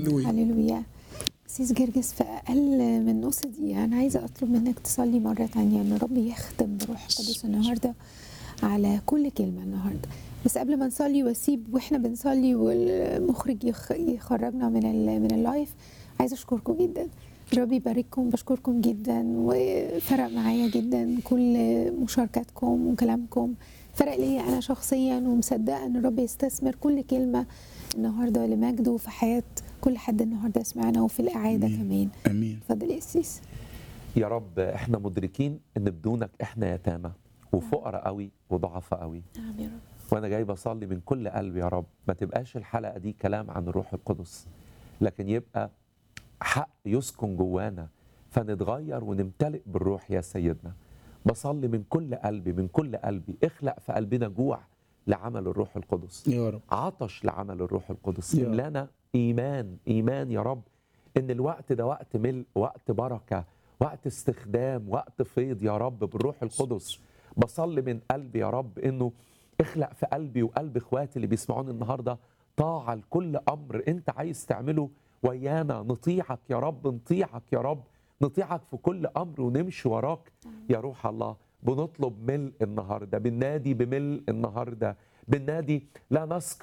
هللويا هللويا سيس جرجس في أقل من نص دقيقة أنا عايزة أطلب منك تصلي مرة تانية إن رب يختم بروح القدس النهاردة على كل كلمة النهاردة بس قبل ما نصلي واسيب واحنا بنصلي والمخرج يخ- يخرجنا من ال من اللايف عايزة أشكركم جدا ربي يبارككم بشكركم جدا وفرق معايا جدا كل مشاركاتكم وكلامكم فرق ليا أنا شخصيا ومصدقة إن الرب يستثمر كل كلمة النهارده لمجده في حياة كل حد النهارده سمعنا وفي الإعادة آمين. كمان امين اتفضل يا أسيس يا رب احنا مدركين ان بدونك احنا يتامى وفقراء قوي وضعفاء قوي نعم يا رب وانا جاي بصلي من كل قلبي يا رب ما تبقاش الحلقه دي كلام عن الروح القدس لكن يبقى حق يسكن جوانا فنتغير ونمتلئ بالروح يا سيدنا بصلي من كل قلبي من كل قلبي اخلق في قلبنا جوع لعمل الروح القدس يا رب عطش لعمل الروح القدس يا رب. املانا ايمان ايمان يا رب ان الوقت ده وقت ملء وقت بركه وقت استخدام وقت فيض يا رب بالروح القدس بصلي من قلبي يا رب انه اخلق في قلبي وقلب اخواتي اللي بيسمعوني النهارده طاعه لكل امر انت عايز تعمله ويانا نطيعك يا رب نطيعك يا رب نطيعك في كل امر ونمشي وراك يا روح الله بنطلب ملء النهارده بننادي بملء النهارده بننادي لا نسكت